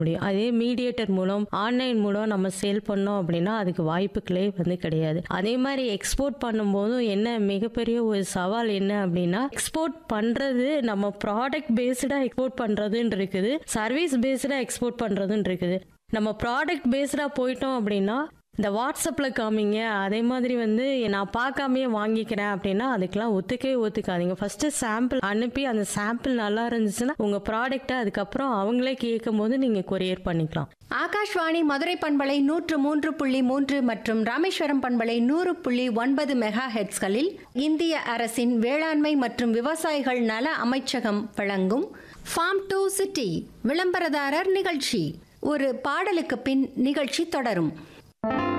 முடியும் அதே மீடியேட்டர் மூலம் ஆன்லைன் மூலம் நம்ம சேல் பண்ணோம் அப்படின்னா அதுக்கு வாய்ப்புகளே வந்து கிடையாது அதே மாதிரி எக்ஸ்போர்ட் பண்ணும்போதும் என்ன மிகப்பெரிய ஒரு சவால் என்ன அப்படின்னா எக்ஸ்போர்ட் பண்றது நம்ம ப்ராடக்ட் பேஸ்டா எக்ஸ்போர்ட் பண்றதுன்னு இருக்குது சர்வீஸ் பேஸ்டா எக்ஸ்போர்ட் பண்றதுன்னு இருக்குது நம்ம ப்ராடக்ட் பேஸ்டா போயிட்டோம் அப்படின்னா இந்த வாட்ஸ்அப்பில் காமிங்க அதே மாதிரி வந்து நான் பார்க்காமயே வாங்கிக்கிறேன் அப்படின்னா அதுக்கெல்லாம் ஒத்துக்கவே ஒத்துக்காதீங்க ஃபர்ஸ்ட் சாம்பிள் அனுப்பி அந்த சாம்பிள் நல்லா இருந்துச்சுன்னா உங்கள் ப்ராடக்ட்டை அதுக்கப்புறம் அவங்களே கேட்கும் போது நீங்கள் கொரியர் பண்ணிக்கலாம் ஆகாஷ்வாணி மதுரை பண்பலை நூற்று மூன்று புள்ளி மூன்று மற்றும் ராமேஸ்வரம் பண்பலை நூறு புள்ளி ஒன்பது மெகா ஹெட்ஸ்களில் இந்திய அரசின் வேளாண்மை மற்றும் விவசாயிகள் நல அமைச்சகம் வழங்கும் ஃபார்ம் டு சிட்டி விளம்பரதாரர் நிகழ்ச்சி ஒரு பாடலுக்கு பின் நிகழ்ச்சி தொடரும்